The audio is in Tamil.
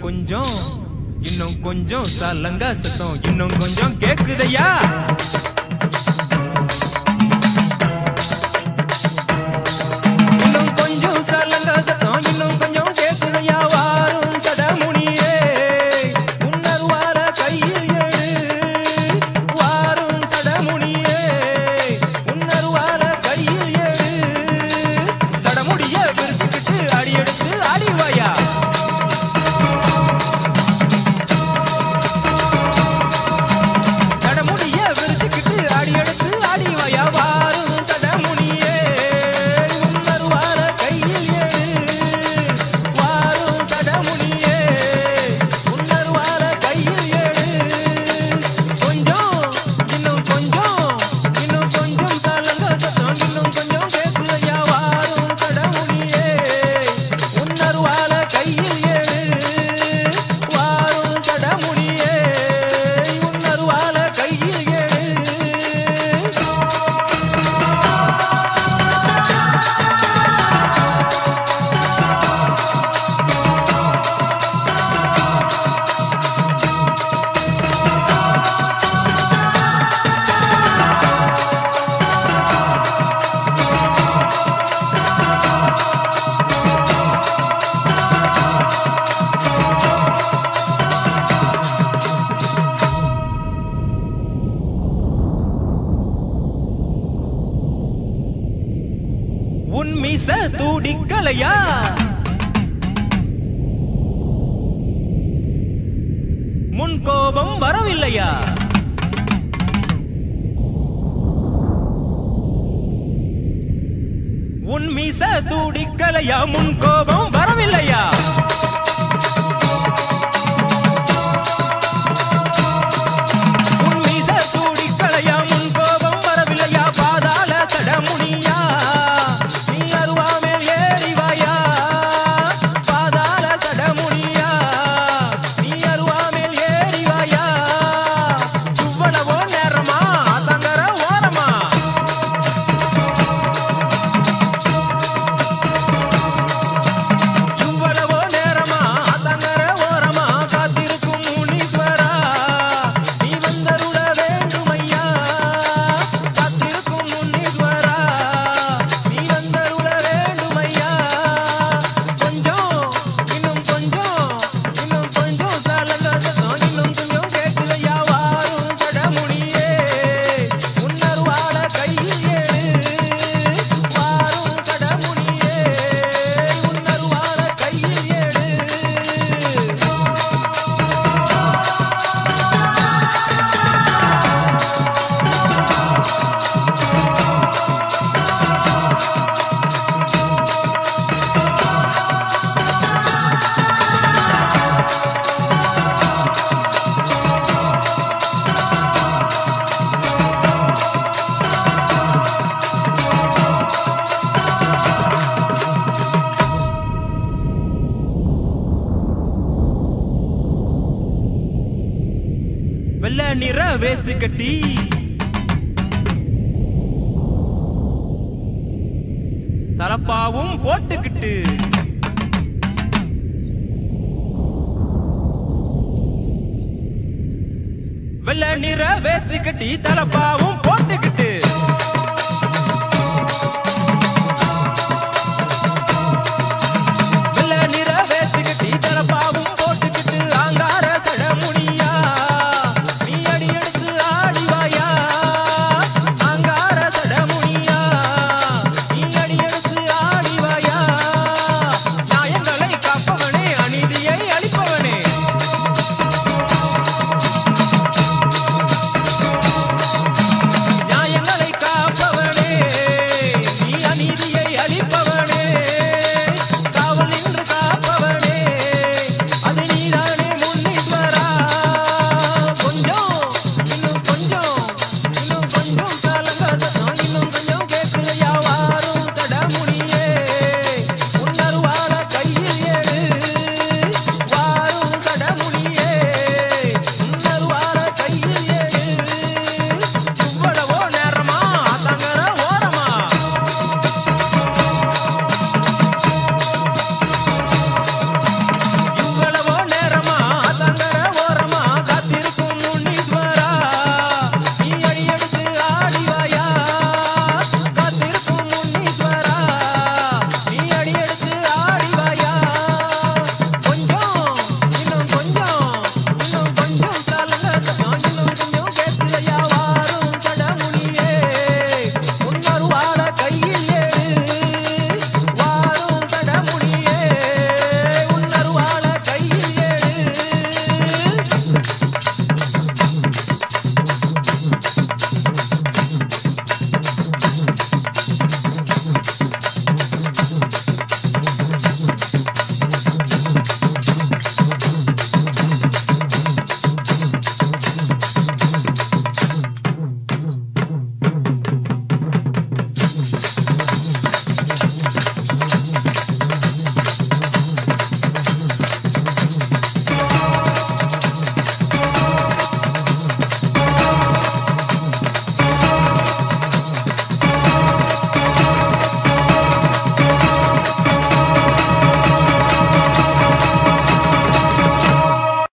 கொஞ்சம் இன்னும் கொஞ்சம் சலங்க சத்தம் இன்னும் கொஞ்சம் கேக்குதையா இன்னும் கொஞ்சம் சலங்க சத்தம் இன்னும் கொஞ்சம் கேக்குதையா வாரும் சடமுனியே உன்னருவார கையில் ஏடு வாரும் சடமுனியே உன்னருவார கையில் ஏடு சடமுடிய விரிச்சுக்கிட்டு அடி எடுத்து அடிவாயா தடமுடிய விரிச்சுக்கிட்டு அடி எடுத்து அடி வயா வாரும் தடமுனியே உன்னருவார கையில் ஏடு வாரும் தடமுனியே உன்னருவார கையில் ஏடு கொஞ்சம் இன்னும் கொஞ்சம் இன்னும் கொஞ்சம் சலங்க சத்தம் இன்னும் கொஞ்சம் கேட்குதையா வாரும் தடமுனியே உன்னருவார கையில் ஏடு வாரும் தடமுனியே உன்னருவால கையில் ஏடு உன் மீச தூடிக்கலையா முன் கோபம் வரவில்லையா உன் மீச தூடிக்கலையா முன் கோபம் வரவில்லையா உன் மீச தூடிக்கலையா முன் கோபம் வரவில்லையா பாதாள சடமுனியா நீ அருவாமேல் ஏறிவாயா பாதாள சடமுனியா நீ அருவாமேல் ஏறிவாயா இவ்வளவோ நேரமா தங்கர ஓரமா இவ்வளவோ நேரமா தங்கர ஓரமா காத்திருக்கும் முனீஸ்வரா நீ வந்தருள வேண்டுமையா காத்திருக்கும் முனீஸ்வரா நீ வந்தருள வேண்டுமையா கொஞ்சம் இன்னும் கொஞ்சம் இன்னும் கொஞ்சம் சலங்க சத்தம் இன்னும் கொஞ்சம் கேட்குதையா வாரும் சடமுனியே உன்னருவாள கையில் ஏடு வாரும் சடமுனியே உன்னருவாள கையில் ஏடு வெள்ள நிற வேஸ்ட் கட்டி தலப்பாவும் போட்டுக்கிட்டு வெள்ள நிற வேஸ்ட் கட்டி தலப்பாவும் போட்டுக்கிட்டு